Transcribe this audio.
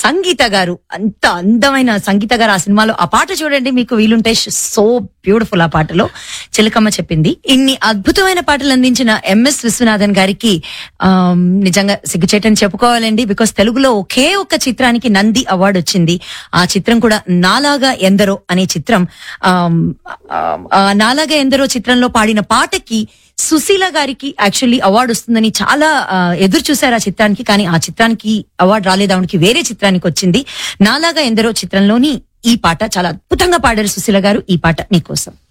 సంగీత గారు అంత అందమైన సంగీత గారు ఆ సినిమాలో ఆ పాట చూడండి మీకు వీలుంటే సో బ్యూటిఫుల్ ఆ పాటలో చిలకమ్మ చెప్పింది ఇన్ని అద్భుతమైన పాటలు అందించిన ఎంఎస్ విశ్వనాథన్ గారికి ఆమ్, నిజంగా సిగ్గుచేటని చెప్పుకోవాలండి బికాస్ తెలుగులో ఒకే ఒక్క చిత్రానికి నంది అవార్డు వచ్చింది ఆ చిత్రం కూడా నాలాగా ఎందరో అనే చిత్రం ఆమ్, ఆమ్, ఆ నాలాగా ఎందరో చిత్రంలో పాడిన పాటకి సుశీల గారికి యాక్చువల్లీ అవార్డు వస్తుందని చాలా ఆ, ఎదురు చూశారు ఆ చిత్రానికి కానీ ఆ చిత్రానికి అవార్డు రాలేదు ఆవిడకి వేరే చిత్రానికి వచ్చింది నాలాగా ఎందరో చిత్రంలోని ఈ పాట చాలా అద్భుతంగా పాడారు సుశీల గారు ఈ పాట మీకోసం